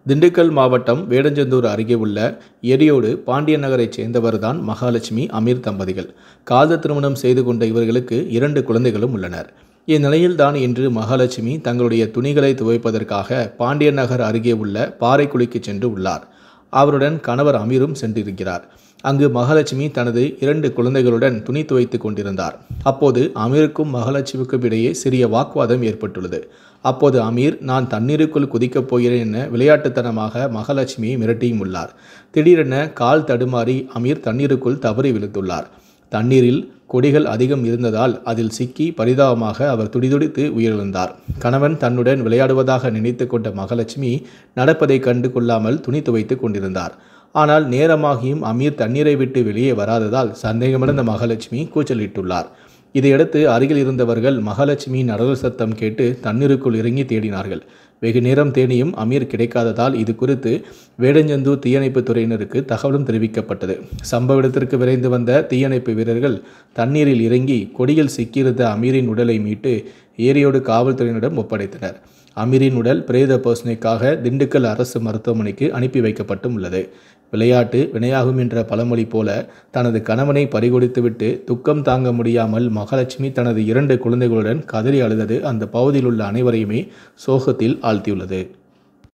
திண்டுக்கல் மாவட்டம் வேடஞ்சந்தூர் அருகே உள்ள எரியோடு பாண்டியன் நகரைச் சேர்ந்தவர்தான் மகாலட்சுமி அமீர் தம்பதிகள் காதல் திருமணம் செய்து கொண்ட இவர்களுக்கு இரண்டு குழந்தைகளும் உள்ளனர் இந்நிலையில்தான் இன்று மகாலட்சுமி தங்களுடைய துணிகளை துவைப்பதற்காக பாண்டியன் நகர் அருகே உள்ள பாறைக்குழிக்கு சென்று உள்ளார் அவருடன் கணவர் அமீரும் சென்றிருக்கிறார் அங்கு மகாலட்சுமி தனது இரண்டு குழந்தைகளுடன் துணி துவைத்து கொண்டிருந்தார் அப்போது அமீருக்கும் மகாலட்சுமிக்கும் இடையே சிறிய வாக்குவாதம் ஏற்பட்டுள்ளது அப்போது அமீர் நான் தண்ணீருக்குள் குதிக்கப் போகிறேன் என விளையாட்டுத்தனமாக மகாலட்சுமியை மிரட்டியும் உள்ளார் திடீரென கால் தடுமாறி அமீர் தண்ணீருக்குள் தவறி விழுந்துள்ளார் தண்ணீரில் கொடிகள் அதிகம் இருந்ததால் அதில் சிக்கி பரிதாபமாக அவர் துடிதுடித்து உயிரிழந்தார் கணவன் தன்னுடன் விளையாடுவதாக நினைத்து கொண்ட மகாலட்சுமி நடப்பதை கண்டு கொள்ளாமல் துணி துவைத்து கொண்டிருந்தார் ஆனால் நேரமாகியும் அமீர் தண்ணீரை விட்டு வெளியே வராததால் சந்தேகமடைந்த மகாலட்சுமி கூச்சலிட்டுள்ளார் இதையடுத்து அருகில் இருந்தவர்கள் மகாலட்சுமியின் அடல் சத்தம் கேட்டு தண்ணீருக்குள் இறங்கி தேடினார்கள் வெகு நேரம் தேடியும் அமீர் கிடைக்காததால் இது குறித்து வேடஞ்சந்தூர் தீயணைப்பு துறையினருக்கு தகவலும் தெரிவிக்கப்பட்டது சம்பவ இடத்திற்கு விரைந்து வந்த தீயணைப்பு வீரர்கள் தண்ணீரில் இறங்கி கொடியில் சிக்கியிருந்த அமீரின் உடலை மீட்டு ஏரியோடு காவல்துறையினரிடம் ஒப்படைத்தனர் அமீரின் உடல் பிரேத பரிசோதனைக்காக திண்டுக்கல் அரசு மருத்துவமனைக்கு அனுப்பி வைக்கப்பட்டும் உள்ளது விளையாட்டு வினையாகும் என்ற பழமொழி போல தனது கணவனை பறிகொடுத்துவிட்டு துக்கம் தாங்க முடியாமல் மகாலட்சுமி தனது இரண்டு குழந்தைகளுடன் கதறி அழுதது அந்த பகுதியில் உள்ள அனைவரையுமே சோகத்தில் ஆழ்த்தியுள்ளது